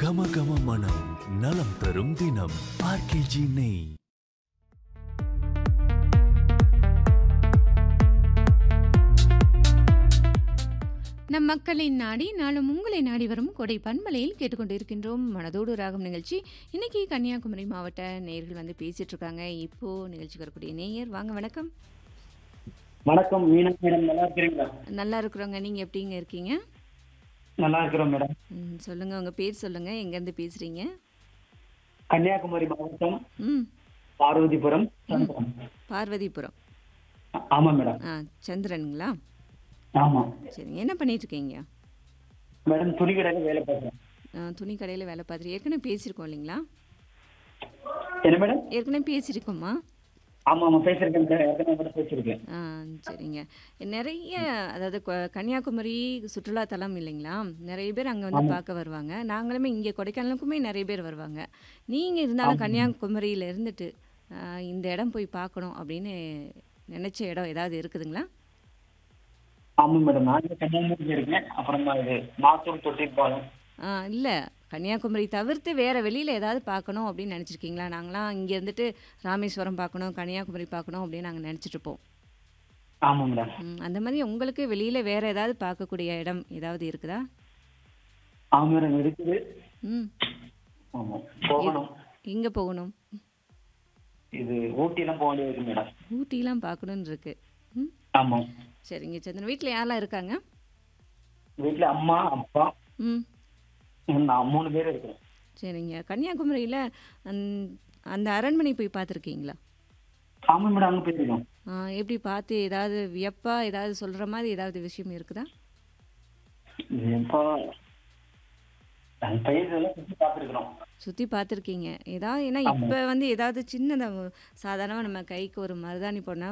கம கம மனம் நலம் தரும் தினம் ஆர்கேஜி நெய் நம் மக்களின் நாடி நாளும் உங்களை நாடி வரும் கொடை பண்பலையில் கேட்டுக்கொண்டிருக்கின்றோம் மனதோடு ராகம் நிகழ்ச்சி இன்னைக்கு கன்னியாகுமரி மாவட்ட நேயர்கள் வந்து பேசிட்டு இருக்காங்க இப்போ நிகழ்ச்சிக்கு வரக்கூடிய நேயர் வாங்க வணக்கம் வணக்கம் மீனா மேடம் நல்லா இருக்கிறீங்களா நல்லா இருக்கிறோங்க நீங்க எப்படிங்க இருக்கீங்க நல்லா இருக்கிறோம் மேடம் ம், சொல்லுங்க உங்க பேர் சொல்லுங்க எங்கேருந்து பேசுறீங்க கன்னியாகுமரி மாவட்டம் ம் பார்வதிபுரம் சந்திரம். பார்வதிபுரம் ஆமா மேடம் ஆ சந்திரனுங்களா ஆமா சரிங்க என்ன பண்ணிட்டு இருக்கீங்க மேடம் துணி கடையில வேலை பார்க்குறேன் ஆ, துணி கடையில் வேலை பார்த்துட்டு ஏற்கனவே பேசியிருக்கோம் இல்லைங்களா என்ன மேடம் ஏற்கனவே பேசியிருக்கோமா ஆமா ஆமா பேசிருக்கேன் மேடம் ஏற்கனவே கூட பேசியிருக்கேன் ஆ சரிங்க நிறைய அதாவது கொ- கன்னியாகுமரி சுற்றுலா தலம் இல்லைங்களா நிறைய பேர் அங்கே வந்து பார்க்க வருவாங்க நாங்களுமே இங்கே கொடைக்கானலுக்குமே நிறைய பேர் வருவாங்க நீங்கள் இருந்தாலும் கன்னியாகுமரியில் இருந்துட்டு ஆ, இந்த இடம் போய் பார்க்கணும் அப்படின்னு நினச்ச இடம் ஏதாவது இருக்குதுங்களா ஆமா மேடம் நான் இங்க கன்னியாகுமரியில இருக்கேன் அப்புறமா இது மாத்தூர் தொட்டிப்பாலம் ஆ இல்லை கன்னியாகுமரி தவிர்த்து வேறு வெளியில் ஏதாவது பார்க்கணும் அப்படின்னு நினச்சிருக்கீங்களா நாங்களாம் இங்கே இருந்துட்டு ராமேஸ்வரம் பார்க்கணும் கன்னியாகுமரி பார்க்கணும் அப்படின்னு நாங்கள் நினச்சிட்டு இருப்போம் ஆமா மேடம் ம், அந்த மாதிரி உங்களுக்கு வெளியில் வேறு ஏதாவது பார்க்கக்கூடிய இடம் ஏதாவது இருக்குதா ஆமா மேடம் இருக்குது ம் ஆமா போகணும் எங்கே போகணும் இது ஊட்டிலாம் போக வேண்டியது இருக்கு மேடம் ஊட்டிலாம் பார்க்கணுன்னு இருக்கு ம் ஆமா சரிங்க சந்திரன் வீட்டில் யாரெல்லாம் இருக்காங்க வீட்டுல அம்மா அப்பா ம் நான் மூணு பேர் இருக்கிறோம் சரிங்க கன்னியாகுமரியில் அந் அந்த அரண்மனை போய் பார்த்துருக்கீங்களா ஆமா மேடம் அங்க போயிருக்கோம் எப்படி பார்த்து ஏதாவது வியப்பா ஏதாவது சொல்கிற மாதிரி ஏதாவது விஷயம் இருக்குதா இப்போ நாங்கள் பயிர்களெல்லாம் சுற்றி பார்த்துருக்குறோம் சுற்றி பார்த்துருக்கீங்க ஏதாவது ஏன்னா இப்போ வந்து ஏதாவது சின்னதாக சாதாரணமாக நம்ம கைக்கு ஒரு மருதாணி போனால்